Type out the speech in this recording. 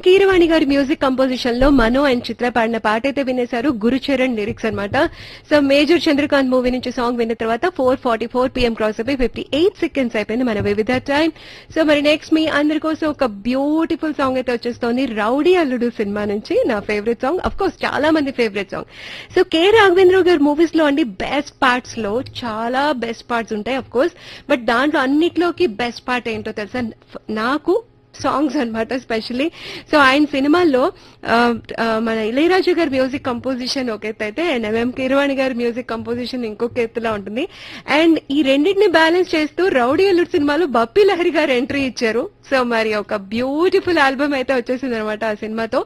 కీరవాణి గారి music composition లో మనో and చిత్ర పాడిన పాట అయితే వినేశారు గురుచరణ్ లిరిక్స్ అన్నమాట సో మేజర్ చంద్రకాంత్ మూవీ నుంచి సాంగ్ విన్న తర్వాత four forty four PM cross అయిపోయి ఫిఫ్టీ ఎయిట్ సెకండ్స్ అయిపోయింది మన వివిధ టైం సో మరి నెక్స్ట్ మీ అందరి కోసం ఒక బ్యూటిఫుల్ సాంగ్ అయితే వచ్చేస్తోంది రౌడీ అల్లుడు సినిమా నుంచి నా ఫేవరెట్ సాంగ్ అఫ్ కోర్స్ చాలా మంది favourite song so K Raghavendra గారి మూవీస్ లో అండి బెస్ట్ పార్ట్స్ లో చాలా బెస్ట్ పార్ట్స్ ఉంటాయి అఫ్ కోర్స్ బట్ దాంట్లో అన్నిట్లోకి బెస్ట్ పార్ట్ ఏంటో తెలుసా నాకు సాంగ్స్ అన్నమాట స్పెషల్లీ సో ఆయన సినిమాల్లో ఆ, ఆ, మన ఇళయరాజు గారి మ్యూజిక్ కంపోజిషన్ ఒక ఎత్తు అయితే అండ్ ఎంఎం కిరవాణి గారి మ్యూజిక్ కంపోజిషన్ ఇంకొక ఎత్తులా ఉంటుంది అండ్ ఈ రెండింటిని బ్యాలెన్స్ చేస్తూ రౌడీ అల్లుడు సినిమాలో బప్పి లహరి గారు ఎంట్రీ ఇచ్చారు సో మరి ఒక బ్యూటిఫుల్ ఆల్బమ్ అయితే వచ్చేసింది అనమాట ఆ సినిమాతో